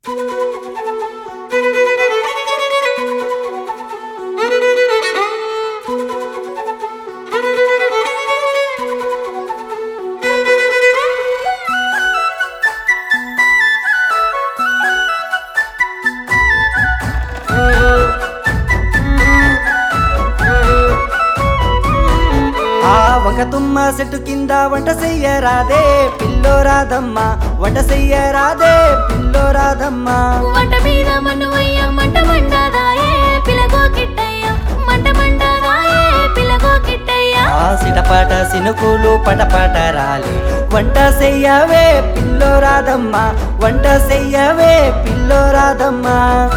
ఆ ఒక తుమ్మ చెట్టు కింద వంట చెయ్యరాదే పిల్లో రాదమ్మ వంట చెయ్యరాదే పిల్లో రాదమ్మ వంట మీద మన్నువయ్య మంట మండదాయే పిలగో కిట్టయ్య మంట మండదాయే పిలగో కిట్టయ్య ఆ సిటపాట సినుకులు పటపాట రాలి వంట చెయ్యవే పిల్లో రాదమ్మ వంట చెయ్యవే పిల్లో రాదమ్మ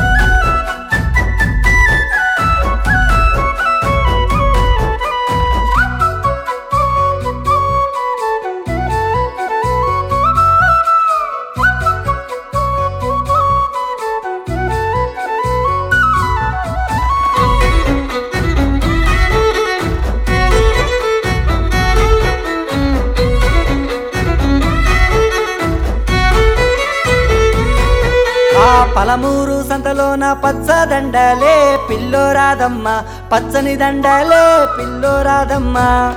ఆ పలమూరు సంతలోన పచ్చ దండలే పిల్లో రాదమ్మ పచ్చని దండలే పిల్లో రాదమ్మ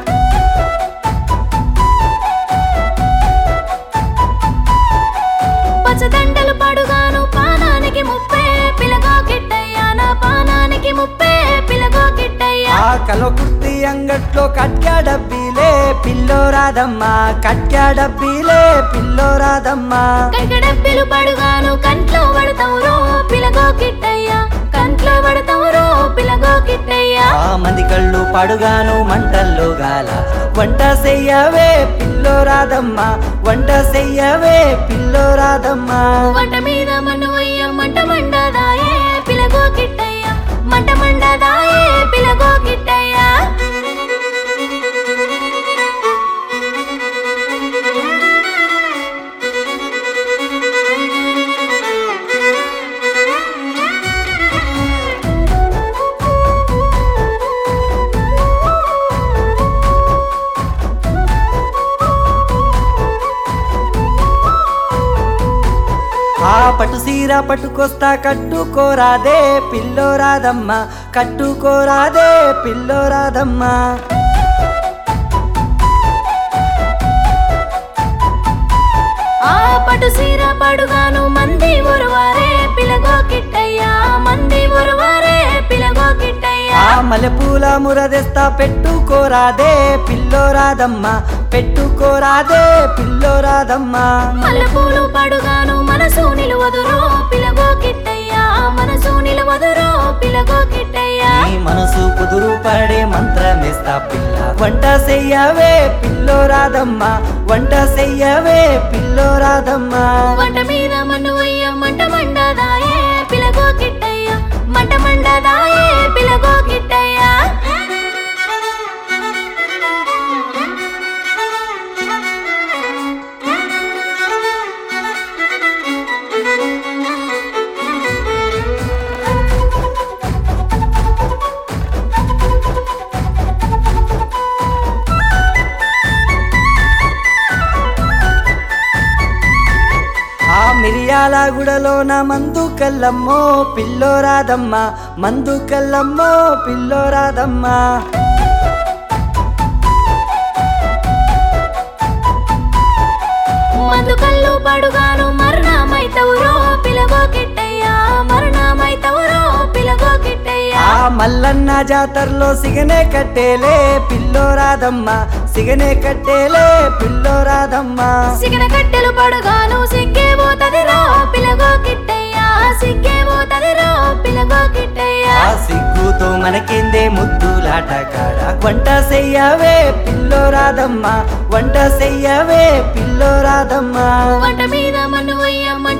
పచ్చదండలు పడుగాను పానానికి ముప్పే పిలగో కిట్టయ్య నా పానానికి ముప్పే పిలగో కిట్టయ్య ఆ కలకుర్తి అంగట్లో కట్కా డబ్బీలే పిల్లో రాదమ్మ కట్కా డబ్బీలే పిల్లో రాదమ్మ కడకడబ్బిలు పడుగాను కంట్లో పడతావురో పిలగో కిట్టయ్య కంట్లో పడతావురో పిలగో కిట్టయ్య ఆ మంది కళ్ళు పడుగాను మంటల్లో గాల వంట చెయ్యవే పిల్లో రాదమ్మ వంట చెయ్యవే పిల్లో రాదమ్మ వంట మీద మన్నువయ్య మంట మండదాయే పిలగో కిట్టయ్య మంట మండదాయే పిలగో కిట్టయ్య ఆ పట్టు సీర పట్టుకొస్తా కట్టుకోరాదే పిల్లో రాదమ్మ కట్టుకోరాదే పిల్లో రాదమ్మ ఆ పటు సీర పడుగాను మంది ఒరువారే పిలగో కిట్టయ్య మంది ఒరువారే పిలగో కిట్టయ్య ఆ మల్లెపూల మురదెస్తా పెట్టుకోరాదే పిల్లో రాదమ్మ పెట్టుకోరాదే పిల్లో రాదమ్మ మల్లెపూలు పడుగాను మనసు నిలువదురో పిలగో కిట్టయ్య మనసు నిలువదురో పిలగో కిట్టయ్య నీ మనసు కుదురు పడే మంత్రమేస్తా పిల్ల వంట చెయ్యవే పిల్లో రాదమ్మ వంట చెయ్యవే పిల్లో రాదమ్మ వంట మీద మన్నువయ్య మంట మండదాయే పిలగో కిట్టయ్య మంట మండదాయే పిలగో కిట్టయ్య ఆ మిరియాల గుడలోన మందు కల్లమ్మో పిల్లో రాదమ్మ మందు కల్లమ్మో పిల్లో రాదమ్మ మందు కళ్ళు పడుగాను మరణమైతవురో పిలగో కిట్టయ్య మరణమైతవురో పిలగో కిట్టయ్య ఆ మల్లన్న జాతరలో సిగనే కట్టేలే పిల్లో రాదమ్మ సిగనే కట్టేలే పిల్లో రాదమ్మ సిగన కట్టెలు పడుగాను సిగ్గే పోతదిరో పిలగో కిట్టయ్య సిగ్గే పోతదిరో పిలగో కిట్టయ్య ఆ సిగ్గుతో మనకిందే ముద్దులాట కాడ వంట చెయ్యవే పిల్లో రాదమ్మ వంట చెయ్యవే పిల్లో రాదమ్మ వంట మీద మన్నువయ్య